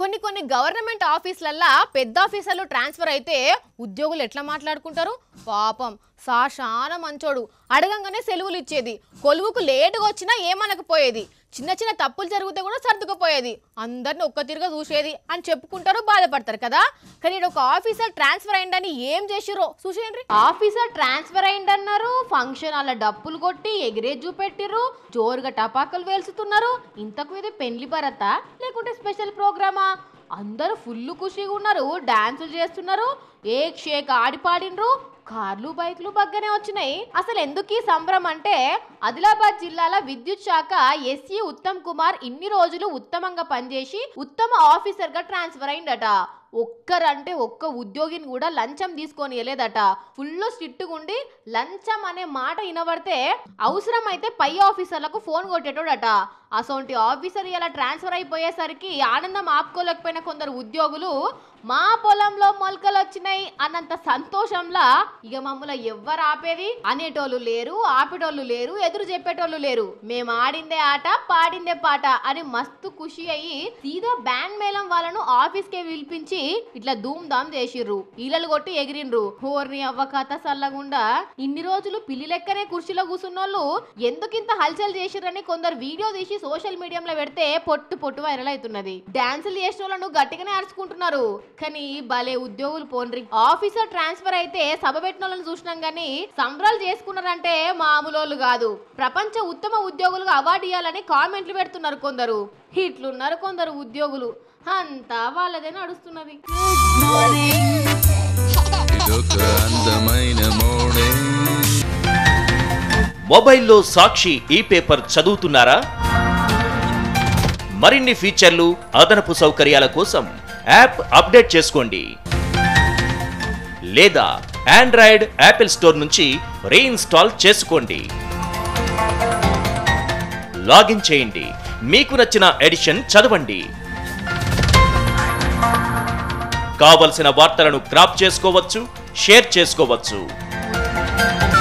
కొన్ని కొన్ని గవర్నమెంట్ ఆఫీసులల్లా పెద్ద ఆఫీసర్లు ట్రాన్స్ఫర్ అయితే ఉద్యోగులు ఎట్లా మాట్లాడుకుంటారు పాపం సా చాలా మంచోడు అడగంగానే సెలవులు ఇచ్చేది కొలువుకు లేటుగా వచ్చినా ఏమనకపోయేది చిన్న చిన్న తప్పులు జరిగితే కూడా సర్దుకుపోయేది అందరిని ఒక్క తిరుగా చూసేది అని చెప్పుకుంటారు బాధపడతారు కదా కానీ ఈడ ఒక ఆఫీసర్ ట్రాన్స్ఫర్ అయిందని ఏం చేసిరో చూసేయండి ఆఫీసర్ ట్రాన్స్ఫర్ అయిందన్నారు ఫంక్షన్ అలా డప్పులు కొట్టి ఎగిరే చూపెట్టిర్రు జోరుగా టపాకులు వేల్చుతున్నారు ఇంతకు ఇది పెళ్లి భరత లేకుంటే స్పెషల్ ప్రోగ్రామా అందరూ ఫుల్ ఖుషిగా ఉన్నారు డాన్సులు చేస్తున్నారు ఏక్ షేక్ ఆడి పాడిండ్రు కార్లు బైక్లు బగ్గనే వచ్చినాయి అసలు ఎందుకు ఈ సంబరం అంటే ఆదిలాబాద్ జిల్లాల విద్యుత్ శాఖ ఎస్ఈ ఉత్తమ్ కుమార్ ఇన్ని రోజులు ఉత్తమంగా పనిచేసి ఉత్తమ ఆఫీసర్ గా ట్రాన్స్ఫర్ అయిందట ఒక్కరంటే ఒక్క ఉద్యోగిని కూడా లంచం తీసుకొని వెళ్ళేదట ఫుల్ స్ట్రిక్ట్గా ఉండి లంచం అనే మాట వినబడితే అవసరమైతే పై ఆఫీసర్లకు ఫోన్ కొట్టేటోడట అసొంటి ఆఫీసర్ ఇలా ట్రాన్స్ఫర్ అయిపోయేసరికి ఆనందం ఆపుకోలేకపోయిన కొందరు ఉద్యోగులు మా పొలంలో మొలకలు వచ్చినాయి అన్నంత సంతోషంలా ఇక మమ్మల్ని ఎవ్వరు ఆపేది అనేటోళ్ళు లేరు ఆపేటోళ్ళు లేరు ఎదురు చెప్పేటోళ్ళు లేరు మేము ఆడిందే ఆట పాడిందే పాట అని మస్తు ఖుషి అయ్యి సీదా బ్యాండ్ మేళం వాళ్ళను ఆఫీస్ కే పిలిపించి ఇట్లా ధూమ్ ధామ్ చేసిర్రు ఈలలు కొట్టి ఎగిరిండ్రు హోర్ని అవ్వ కథ సల్లగుండా ఇన్ని రోజులు పిల్లి లెక్కనే కుర్చీలో కూర్చున్నోళ్ళు ఎందుకింత హల్చల్ చేసిర్రని కొందరు వీడియో తీసి సోషల్ మీడియాలో పెడితే పొట్టు పొట్టు వైరల్ అవుతున్నది డాన్సులు చేసిన వాళ్ళను గట్టిగానే అరుచుకుంటున్నారు కానీ భలే ఉద్యోగులు పోన్రి ఆఫీసర్ ట్రాన్స్ఫర్ అయితే సభ పెట్టిన వాళ్ళని చూసినాం గానీ సంబరాలు చేసుకున్నారంటే మామూలు కాదు ప్రపంచ ఉత్తమ ఉద్యోగులుగా అవార్డు ఇవ్వాలని కామెంట్లు పెడుతున్నారు కొందరు ఇట్లున్నారు కొందరు ఉద్యోగులు అంతా వాళ్ళదే నడుస్తున్నది ఇదొక అందమైన మోడే మొబైల్లో సాక్షి ఈ పేపర్ చదువుతున్నారా మరిన్ని ఫీచర్లు అదనపు సౌకర్యాల కోసం యాప్ అప్డేట్ చేసుకోండి లేదా ఆండ్రాయిడ్ యాపిల్ స్టోర్ నుంచి రీఇన్స్టాల్ చేసుకోండి లాగిన్ చేయండి మీకు నచ్చిన ఎడిషన్ చదవండి కావలసిన వార్తలను క్రాప్ చేసుకోవచ్చు షేర్ చేసుకోవచ్చు